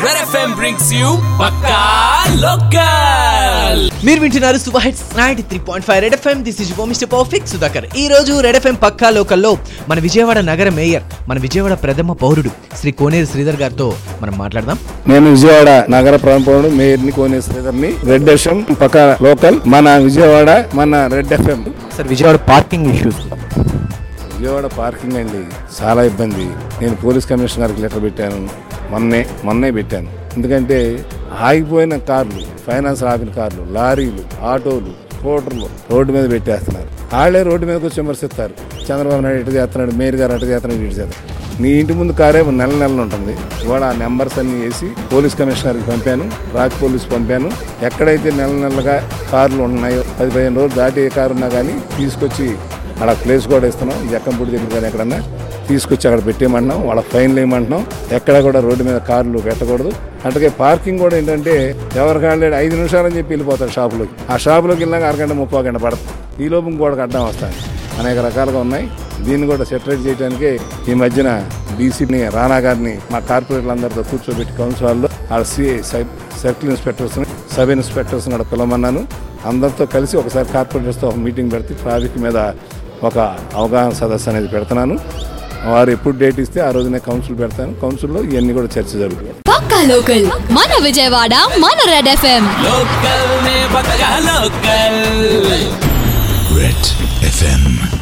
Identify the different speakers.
Speaker 1: Red FM brings you Pakka Local.
Speaker 2: మీరు వింటున్నారు super hits ninety three point five red FM this is mister perfect Sudhakar ఈ రోజు red FM పక్కా లోకల్లో మన విజయవాడ నగర మేయర్ మన విజయవాడ ప్రథమ పౌరుడు శ్రీ కోనేరు శ్రీధర్ గారితో మనం మాట్లాడదాం
Speaker 3: నేను విజయవాడ నగర ప్రముఖుడు మేయర్ని కోనే శ్రీధర్ని రెడ్ ఎఫ్ఎం పక్క లోకల్ మన విజయవాడ మన red FM
Speaker 2: sir Vijayawada parking issues
Speaker 3: Vijayawada parking అండి చాలా ఇబ్బంది నేను పోలీస్ కమిషనర్ గారికి లెటర్ పెట్టాను మొన్నే మొన్నే పెట్టాను ఎందుకంటే ఆగిపోయిన కార్లు ఫైనాన్స్ ఆపిన కార్లు లారీలు ఆటోలు స్కూటర్లు రోడ్డు మీద పెట్టేస్తున్నారు వాళ్ళే రోడ్డు మీదకి వచ్చి విమర్శిస్తారు చంద్రబాబు నాయుడు ఇటు చేస్తున్నాడు మేయర్ గారు అటు చేస్తున్నాడు ఇటు చేస్తున్నాడు నీ ఇంటి ముందు కారే నెల నెలలు ఉంటుంది ఇవాళ ఆ నెంబర్స్ అన్ని వేసి పోలీస్ కమిషనర్కి పంపాను రాజ్ పోలీస్ పంపాను ఎక్కడైతే నెల నెలలుగా కార్లు ఉన్నాయో పది పదిహేను రోజులు దాటి ఏ కారు ఉన్నా కానీ తీసుకొచ్చి అక్కడ ప్లేస్ కూడా ఇస్తున్నాం జక్కంపూడి దగ్గర కానీ ఎక్కడన్నా తీసుకొచ్చి అక్కడ పెట్టేయమంటున్నాం వాళ్ళ ఫైన్లు వేయమంటున్నాం ఎక్కడ కూడా రోడ్డు మీద కార్లు పెట్టకూడదు అట్లాగే పార్కింగ్ కూడా ఏంటంటే ఎవరికి వాళ్ళే ఐదు నిమిషాలని చెప్పి వెళ్ళిపోతారు షాపులోకి ఆ షాపులోకి వెళ్ళాక అరగంట ముప్పై గంట పడుతుంది ఈ లోపు ఇంకోటికి అడ్డం వస్తాయి అనేక రకాలుగా ఉన్నాయి దీన్ని కూడా సెటరేట్ చేయడానికి ఈ మధ్యన డీసీని రానా గారిని మా కార్పొరేట్లందరితో కూర్చోబెట్టి కౌన్సిల్ హాల్లో ఆ CI circle inspectors sub inspectors కూడా పిలవమన్నాను అందరితో కలిసి ఒకసారి కార్పొరేటర్స్తో ఒక మీటింగ్ పెడితే ట్రాఫిక్ మీద ఒక అవగాహన సదస్సు అనేది పెడుతున్నాను వారు ఎప్పుడు డేట్ ఇస్తే ఆ రోజునే కౌన్సిల్ పెడతాను కౌన్సిల్లో ఇవన్నీ కూడా చర్చ జరుగుతుంది
Speaker 4: పక్కా లోకల్ మన విజయవాడ మన red FM
Speaker 1: Local ne Pakka Local.
Speaker 5: Red FM.